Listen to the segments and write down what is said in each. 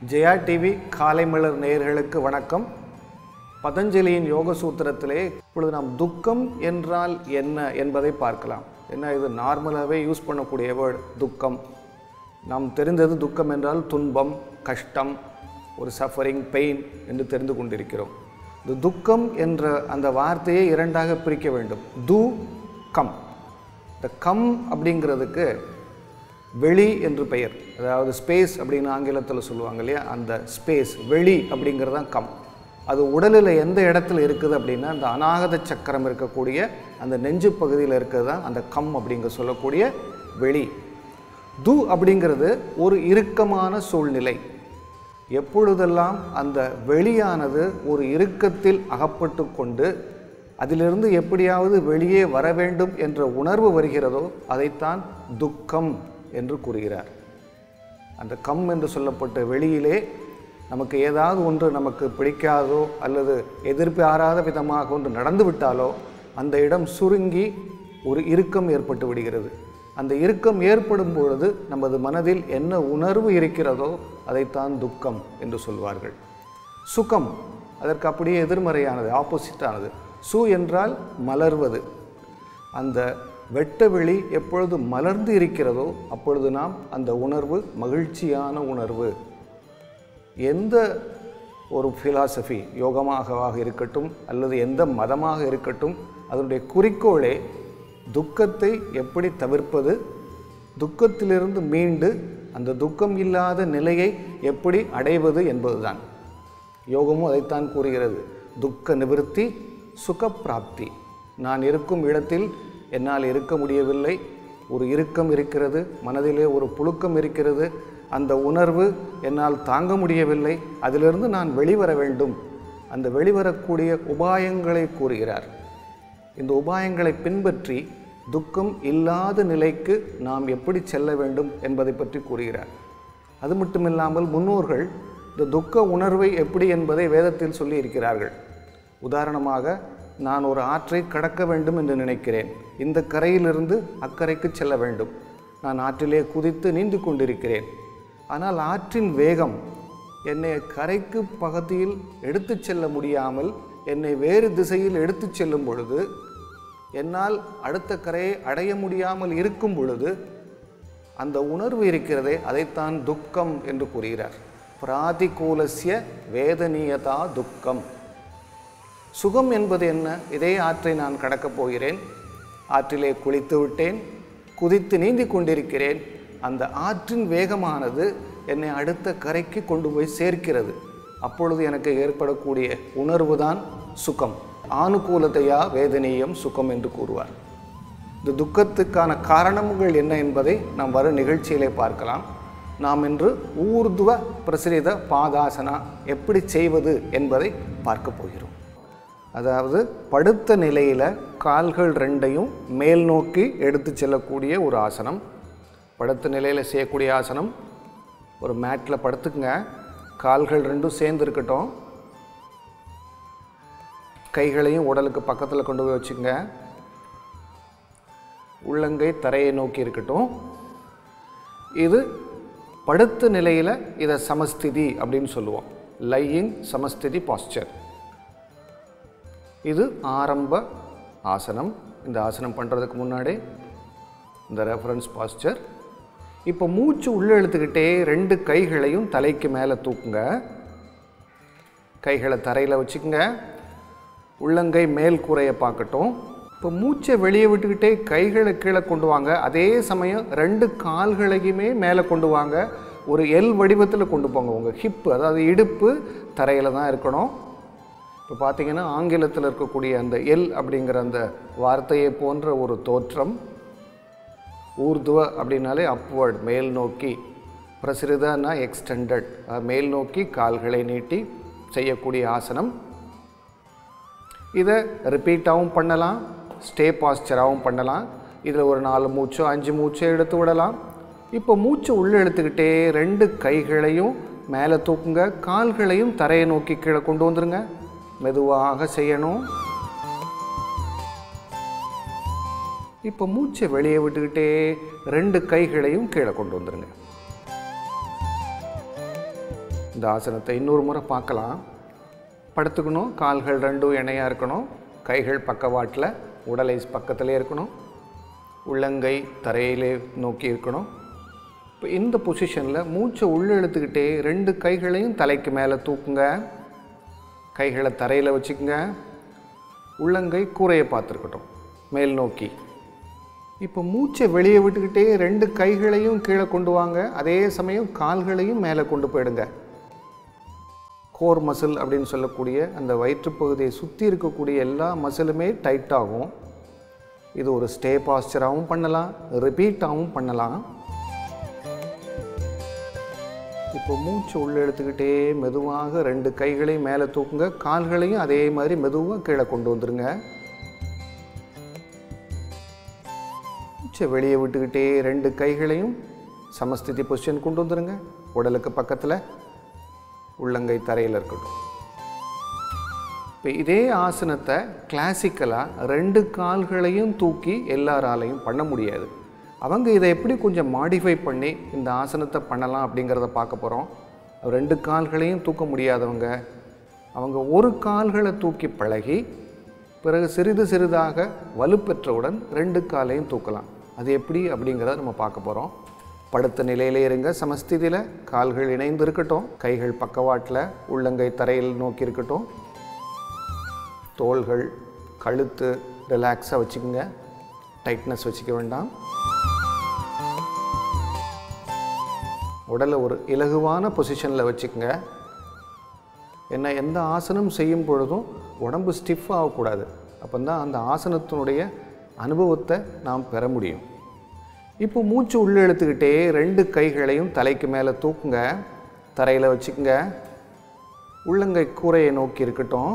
Jaya TV காலை மலர் நேயர்களுக்கு வணக்கம் பதஞ்சலியின் யோக சூத்திரத்திலே இப்பொழுது நாம் துக்கம் என்றால் என்ன என்பதை பார்க்கலாம் என்ன இது நார்மலாகவே யூஸ் பண்ணக்கூடிய வேர்டு துக்கம் நாம் தெரிந்தது துக்கம் என்றால் துன்பம் கஷ்டம் ஒரு சஃபரிங் பெயின் என்று தெரிந்து கொண்டிருக்கிறோம் இந்த துக்கம் என்ற அந்த வார்த்தையை இரண்டாக பிரிக்க வேண்டும் து கம் இந்த கம் அப்படிங்கிறதுக்கு வெளி என்று பெயர் அதாவது ஸ்பேஸ் அப்படின்னு ஆங்கிலத்தில் சொல்லுவாங்க இல்லையா அந்த ஸ்பேஸ் வெளி அப்படிங்கிறது தான் கம் அது உடலில் எந்த இடத்துல இருக்குது அப்படின்னா அந்த அநாகத சக்கரம் இருக்கக்கூடிய அந்த நெஞ்சு பகுதியில் இருக்கிறது தான் அந்த கம் அப்படிங்க சொல்லக்கூடிய வெளி து அப்படிங்கிறது ஒரு இறுக்கமான சூழ்நிலை எப்பொழுதெல்லாம் அந்த வெளியானது ஒரு இறுக்கத்தில் அகப்பட்டு கொண்டு அதிலிருந்து எப்படியாவது வெளியே வர வேண்டும் என்ற உணர்வு வருகிறதோ அதைத்தான் துக்கம் என்று கூறுகிறார் அந்த கம் என்று சொல்லப்பட்ட வெளியிலே நமக்கு ஏதாவது ஒன்று நமக்கு பிடிக்காதோ அல்லது எதிர்பாராத விதமாக ஒன்று நடந்து விட்டாலோ அந்த இடம் சுருங்கி ஒரு இறுக்கம் ஏற்பட்டு விடுகிறது அந்த இறுக்கம் ஏற்படும் பொழுது நமது மனதில் என்ன உணர்வு இருக்கிறதோ அதைத்தான் துக்கம் என்று சொல்வார்கள் சுகம் அதற்கு அப்படியே எதிர்மறையானது ஆப்போசிட்டானது சு என்றால் மலர்வது அந்த வெட்ட வெளி எப்பொழுது மலர்ந்து இருக்கிறதோ அப்பொழுது நாம் அந்த உணர்வு மகிழ்ச்சியான உணர்வு எந்த ஒரு ஃபிலாசபி யோகமாகவாக இருக்கட்டும் அல்லது எந்த மதமாக இருக்கட்டும் அதனுடைய குறிக்கோளே துக்கத்தை எப்படி தவிர்ப்பது துக்கத்திலிருந்து மீண்டு அந்த துக்கம் இல்லாத நிலையை எப்படி அடைவது என்பதுதான் யோகமும் அதைத்தான் கூறுகிறது துக்க நிவிருத்தி சுகப்பிராப்தி நான் இருக்கும் இடத்தில் என்னால் இருக்க முடியவில்லை ஒரு இறுக்கம் இருக்கிறது மனதிலே ஒரு புழுக்கம் இருக்கிறது அந்த உணர்வு என்னால் தாங்க முடியவில்லை அதிலிருந்து நான் வெளிவர வேண்டும் அந்த வெளிவரக்கூடிய உபாயங்களை கூறுகிறார் இந்த உபாயங்களை பின்பற்றி துக்கம் இல்லாத நிலைக்கு நாம் எப்படி செல்ல வேண்டும் என்பதை பற்றி கூறுகிறார் அது மட்டுமில்லாமல் முன்னோர்கள் இந்த துக்க உணர்வை எப்படி என்பதை வேதத்தில் சொல்லி இருக்கிறார்கள் உதாரணமாக நான் ஒரு ஆற்றை கடக்க வேண்டும் என்று நினைக்கிறேன் இந்த கரையிலிருந்து அக்கறைக்கு செல்ல வேண்டும் நான் ஆற்றிலே குதித்து நீந்து கொண்டிருக்கிறேன் ஆனால் ஆற்றின் வேகம் என்னை கரைக்கு பகுதியில் எடுத்துச் செல்ல முடியாமல் என்னை வேறு திசையில் எடுத்துச் செல்லும் பொழுது என்னால் அடுத்த கரையை அடைய முடியாமல் இருக்கும் பொழுது அந்த உணர்வு இருக்கிறதே அதைத்தான் துக்கம் என்று கூறுகிறார் பிராதிகூலசிய வேதனீயதா துக்கம் சுகம் என்பது என்ன இதே ஆற்றை நான் கடக்கப் போகிறேன் ஆற்றிலே குளித்து விட்டேன் குதித்து நீந்தி கொண்டிருக்கிறேன் அந்த ஆற்றின் வேகமானது என்னை அடுத்த கரைக்கு கொண்டு போய் சேர்க்கிறது அப்பொழுது எனக்கு ஏற்படக்கூடிய உணர்வு தான் சுகம் ஆனுகூலத்தையா வேதனீயம் சுகம் என்று கூறுவார் இந்த துக்கத்துக்கான காரணங்கள் என்ன என்பதை நாம் வரும் நிகழ்ச்சியிலே பார்க்கலாம் நாம் இன்று ஊர்துவ பிரசிரித பாதாசனா எப்படி செய்வது என்பதை பார்க்க போகிறோம் அதாவது படுத்த நிலையில் கால்கள் ரெண்டையும் மேல் நோக்கி எடுத்து செல்லக்கூடிய ஒரு ஆசனம் படுத்த நிலையில் செய்யக்கூடிய ஆசனம் ஒரு மேட்டில் படுத்துக்குங்க கால்கள் ரெண்டும் சேர்ந்து இருக்கட்டும் கைகளையும் உடலுக்கு பக்கத்தில் கொண்டு போய் வச்சுங்க உள்ளங்கை தரையை நோக்கி இருக்கட்டும் இது படுத்த நிலையில் இதை சமஸ்திதி அப்படின்னு சொல்லுவோம் லையிங் சமஸ்திதி பாஸ்டர் இது ஆரம்ப ஆசனம் இந்த ஆசனம் பண்ணுறதுக்கு முன்னாடி இந்த ரெஃபரன்ஸ் பாஸ்டர் இப்போ மூச்சு உள்ளே இழுத்துக்கிட்டே ரெண்டு கைகளையும் தலைக்கு மேலே தூக்குங்க கைகளை தரையில் வச்சுக்கோங்க உள்ளங்கை மேல் கூரையை பார்க்கட்டும் இப்போ மூச்சை வெளியே விட்டுக்கிட்டே கைகளை கீழே கொண்டு வாங்க அதே சமயம் ரெண்டு கால்களையுமே மேலே கொண்டு வாங்க ஒரு எல் வடிவத்தில் கொண்டு போங்க உங்கள் ஹிப்பு அதாவது இடுப்பு தரையில் தான் இருக்கணும் இப்போ பார்த்தீங்கன்னா ஆங்கிலத்தில் இருக்கக்கூடிய அந்த எல் அப்படிங்கிற அந்த வார்த்தையை போன்ற ஒரு தோற்றம் ஊர்துவ அப்படின்னாலே அப்வர்ட் மேல் நோக்கி பிரசிரிதனா எக்ஸ்டெண்டட் மேல் நோக்கி கால்களை நீட்டி செய்யக்கூடிய ஆசனம் இதை ரிப்பீட்டாகவும் பண்ணலாம் ஸ்டே பாஸ்டராகவும் பண்ணலாம் இதில் ஒரு நாலு மூச்சோ அஞ்சு மூச்சோ எடுத்து விடலாம் இப்போ மூச்சை உள்ளே எடுத்துக்கிட்டே ரெண்டு கைகளையும் மேலே தூக்குங்க கால்களையும் தரையை நோக்கி கீழே கொண்டு வந்துருங்க மெதுவாக செய்யணும் இப்போ மூச்சை வெளியே விட்டுக்கிட்டே ரெண்டு கைகளையும் கீழே கொண்டு வந்துருங்க இந்த ஆசனத்தை இன்னொரு முறை பார்க்கலாம் படுத்துக்கணும் கால்கள் ரெண்டும் இணையாக இருக்கணும் கைகள் பக்கவாட்டில் உடலை பக்கத்திலே இருக்கணும் உள்ளங்கை தரையிலே நோக்கி இருக்கணும் இப்போ இந்த பொசிஷனில் மூச்சை உள்ளே இழுத்துக்கிட்டே ரெண்டு கைகளையும் தலைக்கு மேலே தூக்குங்க கைகளை தரையில் வச்சுக்கோங்க உள்ளங்கை கூரையை பார்த்துருக்கட்டும் மேல் நோக்கி இப்போ மூச்சை வெளியே விட்டுக்கிட்டே ரெண்டு கைகளையும் கீழே கொண்டு வாங்க அதே சமயம் கால்களையும் மேலே கொண்டு போயிடுங்க கோர் மசில் அப்படின்னு சொல்லக்கூடிய அந்த வயிற்றுப்பகுதியை சுற்றி இருக்கக்கூடிய எல்லா மசிலுமே டைட் ஆகும் இது ஒரு ஸ்டே பாஸ்டராகவும் பண்ணலாம் ரிப்பீட்டாகவும் பண்ணலாம் இப்போ மூச்சு உள்ளே எடுத்துக்கிட்டே மெதுவாக ரெண்டு கைகளையும் மேலே தூக்குங்க கால்களையும் அதே மாதிரி மெதுவாக கீழே கொண்டு வந்துருங்க மூச்சை வெளியே விட்டுக்கிட்டே ரெண்டு கைகளையும் சமஸ்திதி பொசிஷன் கொண்டு வந்துருங்க உடலுக்கு பக்கத்தில் உள்ளங்கை தரையில் இருக்கட்டும் இப்போ இதே ஆசனத்தை கிளாசிக்கலாக ரெண்டு கால்களையும் தூக்கி எல்லாராலையும் பண்ண முடியாது அவங்க இதை எப்படி கொஞ்சம் மாடிஃபை பண்ணி இந்த ஆசனத்தை பண்ணலாம் அப்படிங்கிறத பார்க்க போகிறோம் ரெண்டு கால்களையும் தூக்க முடியாதவங்க அவங்க ஒரு கால்களை தூக்கி பழகி பிறகு சிறிது சிறிதாக வலுப்பெற்றவுடன் ரெண்டு காலையும் தூக்கலாம் அது எப்படி அப்படிங்கிறத நம்ம பார்க்க போகிறோம் படுத்த நிலையிலே இருங்க சமஸ்திதியில் கால்கள் இணைந்து இருக்கட்டும் கைகள் பக்கவாட்டில் உள்ளங்கை தரையில் நோக்கி இருக்கட்டும் தோள்கள் கழுத்து ரிலாக்ஸாக வச்சுக்கோங்க டைட்னஸ் வச்சுக்க வேண்டாம் உடலை ஒரு இலகுவான பொசிஷனில் வச்சுக்கோங்க என்ன எந்த ஆசனம் செய்யும் பொழுதும் உடம்பு ஸ்டிஃப் ஆகக்கூடாது அப்போ தான் அந்த ஆசனத்தினுடைய அனுபவத்தை நாம் பெற முடியும் இப்போ மூச்சு உள்ளே இழுத்துக்கிட்டே ரெண்டு கைகளையும் தலைக்கு மேலே தூக்குங்க தரையில் வச்சுக்கோங்க உள்ளங்கை கூரையை நோக்கி இருக்கட்டும்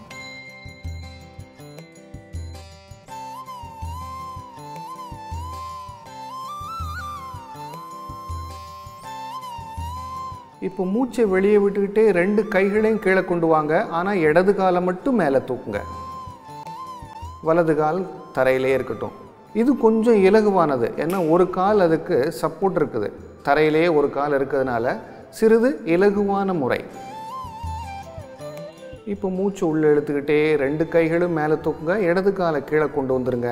இப்போ மூச்சை வெளியே விட்டுக்கிட்டே ரெண்டு கைகளையும் கீழே கொண்டு வாங்க ஆனால் இடது காலை மட்டும் மேலே தூக்குங்க வலது கால் தரையிலே இருக்கட்டும் இது கொஞ்சம் இலகுவானது ஏன்னா ஒரு கால் அதுக்கு சப்போர்ட் இருக்குது தரையிலே ஒரு கால் இருக்கிறதுனால சிறிது இலகுவான முறை இப்போ மூச்சு உள்ளே இழுத்துக்கிட்டே ரெண்டு கைகளும் மேலே தூக்குங்க இடது காலை கீழே கொண்டு வந்துருங்க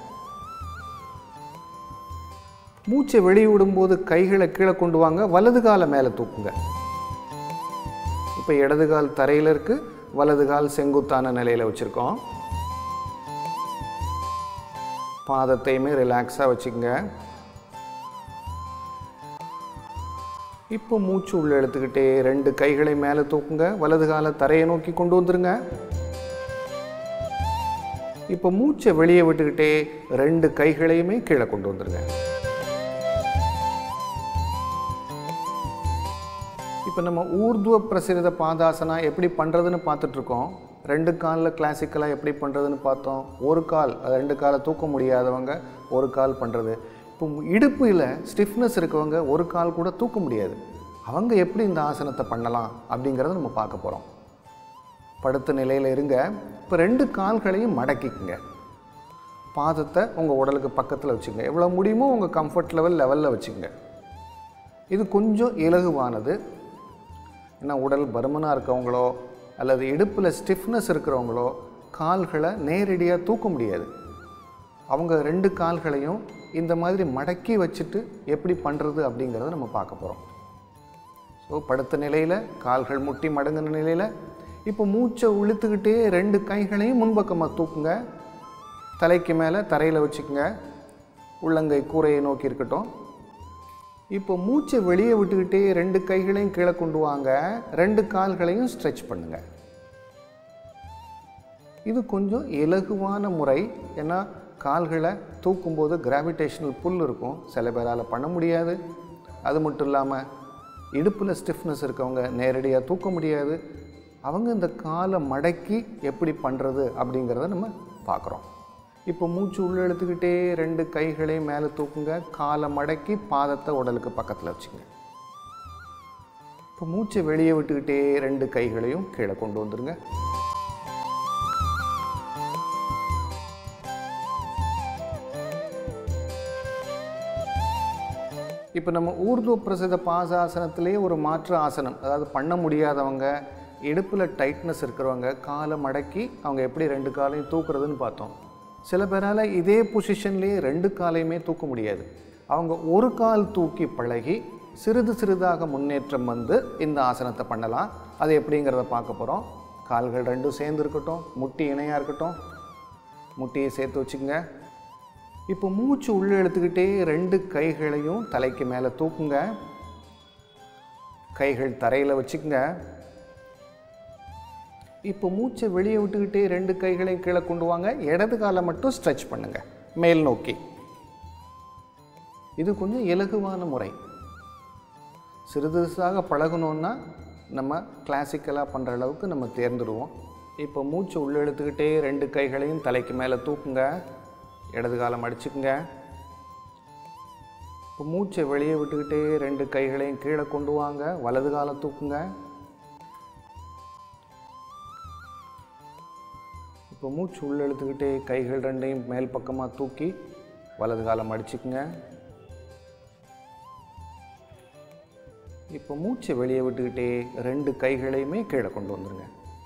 மூச்சை வெளியே விடும்போது கைகளை கீழே கொண்டு வாங்க வலது காலை மேலே தூக்குங்க இப்போ இடது கால் தரையில் இருக்கு வலது கால் செங்குத்தான நிலையில் வச்சுருக்கோம் பாதத்தையுமே ரிலாக்ஸாக வச்சுக்கோங்க இப்போ மூச்சு உள்ள எடுத்துக்கிட்டே ரெண்டு கைகளை மேலே தூக்குங்க வலது காலை தரையை நோக்கி கொண்டு வந்துருங்க இப்போ மூச்சை வெளியே விட்டுக்கிட்டே ரெண்டு கைகளையுமே கீழே கொண்டு வந்துருங்க இப்போ நம்ம ஊர்துவ பிரசிரித பாதாசனா எப்படி பண்ணுறதுன்னு பார்த்துட்ருக்கோம் ரெண்டு காலில் கிளாசிக்கலாக எப்படி பண்ணுறதுன்னு பார்த்தோம் ஒரு கால் அது ரெண்டு காலை தூக்க முடியாதவங்க ஒரு கால் பண்ணுறது இப்போ இடுப்பில் ஸ்டிஃப்னஸ் இருக்கவங்க ஒரு கால் கூட தூக்க முடியாது அவங்க எப்படி இந்த ஆசனத்தை பண்ணலாம் அப்படிங்கிறத நம்ம பார்க்க போகிறோம் படுத்த நிலையில் இருங்க இப்போ ரெண்டு கால்களையும் மடக்கிக்குங்க பாதத்தை உங்கள் உடலுக்கு பக்கத்தில் வச்சுக்கோங்க எவ்வளோ முடியுமோ உங்கள் கம்ஃபர்ட் லெவல் லெவலில் வச்சுக்கோங்க இது கொஞ்சம் இலகுவானது ஏன்னா உடல் பருமனாக இருக்கவங்களோ அல்லது இடுப்பில் ஸ்டிஃப்னஸ் இருக்கிறவங்களோ கால்களை நேரடியாக தூக்க முடியாது அவங்க ரெண்டு கால்களையும் இந்த மாதிரி மடக்கி வச்சுட்டு எப்படி பண்ணுறது அப்படிங்கிறத நம்ம பார்க்க போகிறோம் ஸோ படுத்த நிலையில் கால்கள் முட்டி மடங்கின நிலையில் இப்போ மூச்சை இழுத்துக்கிட்டே ரெண்டு கைகளையும் முன்பக்கமாக தூக்குங்க தலைக்கு மேலே தரையில் வச்சுக்கோங்க உள்ளங்கை கூரையை நோக்கி இருக்கட்டும் இப்போ மூச்சை வெளியே விட்டுக்கிட்டே ரெண்டு கைகளையும் கீழே கொண்டு வாங்க ரெண்டு கால்களையும் ஸ்ட்ரெச் பண்ணுங்க இது கொஞ்சம் இலகுவான முறை ஏன்னா கால்களை தூக்கும்போது கிராவிடேஷனல் புல் இருக்கும் சில பேரால் பண்ண முடியாது அது மட்டும் இல்லாமல் இடுப்பில் ஸ்டிஃப்னஸ் இருக்கவங்க நேரடியாக தூக்க முடியாது அவங்க இந்த காலை மடக்கி எப்படி பண்ணுறது அப்படிங்கிறத நம்ம பார்க்குறோம் இப்போ மூச்சு உள்ளே எடுத்துக்கிட்டே ரெண்டு கைகளையும் மேலே தூக்குங்க காலை மடக்கி பாதத்தை உடலுக்கு பக்கத்தில் வச்சுங்க இப்போ மூச்சை வெளியே விட்டுக்கிட்டே ரெண்டு கைகளையும் கீழே கொண்டு வந்துருங்க இப்போ நம்ம ஊர்து பிரசித பாசாசனத்திலே ஒரு மாற்று ஆசனம் அதாவது பண்ண முடியாதவங்க இடுப்பில் டைட்னஸ் இருக்கிறவங்க காலை மடக்கி அவங்க எப்படி ரெண்டு காலையும் தூக்குறதுன்னு பார்த்தோம் சில பேரால் இதே பொசிஷன்லேயே ரெண்டு காலையுமே தூக்க முடியாது அவங்க ஒரு கால் தூக்கி பழகி சிறிது சிறிதாக முன்னேற்றம் வந்து இந்த ஆசனத்தை பண்ணலாம் அது எப்படிங்கிறத பார்க்க போகிறோம் கால்கள் ரெண்டும் சேர்ந்து இருக்கட்டும் முட்டி இணையாக இருக்கட்டும் முட்டியை சேர்த்து வச்சுக்கோங்க இப்போ மூச்சு உள்ளே இழுத்துக்கிட்டே ரெண்டு கைகளையும் தலைக்கு மேலே தூக்குங்க கைகள் தரையில் வச்சுக்கோங்க இப்போ மூச்சை வெளியே விட்டுக்கிட்டே ரெண்டு கைகளையும் கீழே கொண்டு வாங்க இடது காலை மட்டும் ஸ்ட்ரெச் பண்ணுங்க மேல் நோக்கி இது கொஞ்சம் இலகுவான முறை சிறிது சிறிதாக பழகணுன்னா நம்ம கிளாசிக்கலாக பண்ணுற அளவுக்கு நம்ம தேர்ந்துடுவோம் இப்போ மூச்சு உள்ளே இழுத்துக்கிட்டே ரெண்டு கைகளையும் தலைக்கு மேலே தூக்குங்க இடது காலம் அடிச்சுக்குங்க இப்போ மூச்சை வெளியே விட்டுக்கிட்டே ரெண்டு கைகளையும் கீழே கொண்டு வாங்க வலது காலை தூக்குங்க இப்போ மூச்சு உள்ள இழுத்துக்கிட்டே கைகள் ரெண்டையும் மேல் பக்கமாக தூக்கி வலது காலம் அடிச்சுக்குங்க இப்போ மூச்சை வெளியே விட்டுக்கிட்டே ரெண்டு கைகளையுமே கீழே கொண்டு வந்துருங்க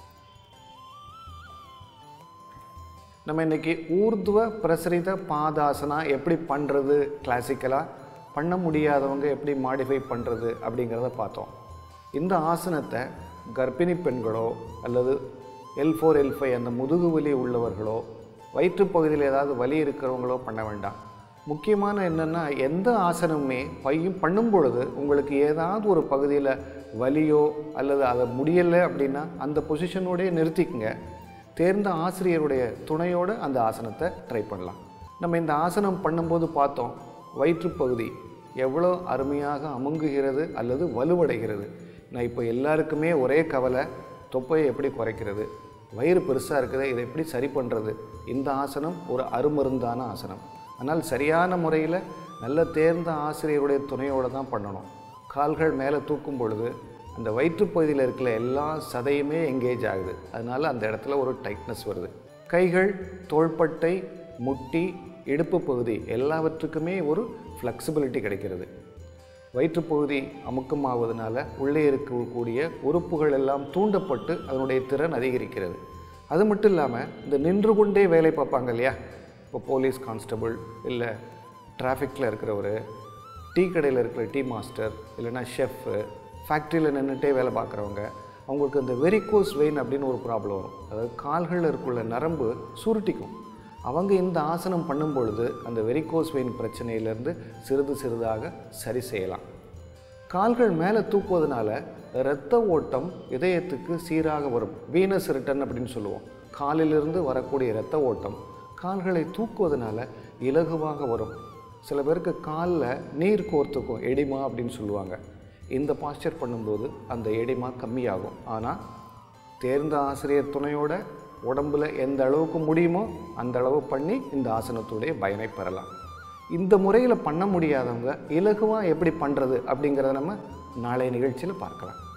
நம்ம இன்னைக்கு ஊர்துவ பிரசரித பாதாசனா எப்படி பண்ணுறது கிளாசிக்கலாக பண்ண முடியாதவங்க எப்படி மாடிஃபை பண்ணுறது அப்படிங்கிறத பார்த்தோம் இந்த ஆசனத்தை கர்ப்பிணி பெண்களோ அல்லது எல் ஃபோர் எல் ஃபைவ் அந்த முதுகு வலி உள்ளவர்களோ வயிற்றுப் பகுதியில் ஏதாவது வலி இருக்கிறவங்களோ பண்ண வேண்டாம் முக்கியமான என்னென்னா எந்த ஆசனமுமே பையும் பண்ணும் பொழுது உங்களுக்கு ஏதாவது ஒரு பகுதியில் வலியோ அல்லது அதை முடியலை அப்படின்னா அந்த பொசிஷனோடயே நிறுத்திக்கங்க தேர்ந்த ஆசிரியருடைய துணையோடு அந்த ஆசனத்தை ட்ரை பண்ணலாம் நம்ம இந்த ஆசனம் பண்ணும்போது பார்த்தோம் வயிற்றுப்பகுதி எவ்வளோ அருமையாக அமுங்குகிறது அல்லது வலுவடைகிறது நான் இப்போ எல்லாருக்குமே ஒரே கவலை தொப்பையை எப்படி குறைக்கிறது வயிறு பெருசாக இருக்குது இதை எப்படி சரி பண்ணுறது இந்த ஆசனம் ஒரு அருமருந்தான ஆசனம் ஆனால் சரியான முறையில் நல்ல தேர்ந்த ஆசிரியருடைய துணையோடு தான் பண்ணணும் கால்கள் மேலே தூக்கும் பொழுது அந்த வயிற்றுப்பகுதியில் இருக்கிற எல்லா சதையுமே எங்கேஜ் ஆகுது அதனால் அந்த இடத்துல ஒரு டைட்னஸ் வருது கைகள் தோள்பட்டை முட்டி இடுப்பு பகுதி எல்லாவற்றுக்குமே ஒரு ஃப்ளெக்சிபிலிட்டி கிடைக்கிறது வயிற்றுப்பகுதி அமுக்கமாவதனால உள்ளே இருக்கக்கூடிய உறுப்புகள் எல்லாம் தூண்டப்பட்டு அதனுடைய திறன் அதிகரிக்கிறது அது மட்டும் இல்லாமல் இந்த நின்று கொண்டே வேலை பார்ப்பாங்க இல்லையா இப்போ போலீஸ் கான்ஸ்டபுள் இல்லை டிராஃபிக்கில் இருக்கிறவர் டீ கடையில் இருக்கிற டீ மாஸ்டர் இல்லைன்னா ஷெஃப்பு ஃபேக்ட்ரியில் நின்றுட்டே வேலை பார்க்குறவங்க அவங்களுக்கு இந்த வெரிகோஸ் வெயின் அப்படின்னு ஒரு ப்ராப்ளம் வரும் அதாவது கால்களில் இருக்குள்ள நரம்பு சுருட்டிக்கும் அவங்க இந்த ஆசனம் பண்ணும் பொழுது அந்த வெரிகோஸ் வெயின் பிரச்சனையிலேருந்து சிறிது சிறிதாக சரி செய்யலாம் கால்கள் மேலே தூக்குவதனால இரத்த ஓட்டம் இதயத்துக்கு சீராக வரும் வீனஸ் ரிட்டன் அப்படின்னு சொல்லுவோம் காலிலிருந்து வரக்கூடிய இரத்த ஓட்டம் கால்களை தூக்குவதனால இலகுவாக வரும் சில பேருக்கு காலில் நீர் கோர்த்துக்கும் எடிமா அப்படின்னு சொல்லுவாங்க இந்த பாஸ்டர் பண்ணும்போது அந்த எடிமா கம்மியாகும் ஆனால் தேர்ந்த ஆசிரியர் துணையோட உடம்புல எந்த அளவுக்கு முடியுமோ அந்த அளவு பண்ணி இந்த ஆசனத்துடைய பயனை பெறலாம் இந்த முறையில் பண்ண முடியாதவங்க இலகுவாக எப்படி பண்ணுறது அப்படிங்கிறத நம்ம நாளைய நிகழ்ச்சியில் பார்க்கலாம்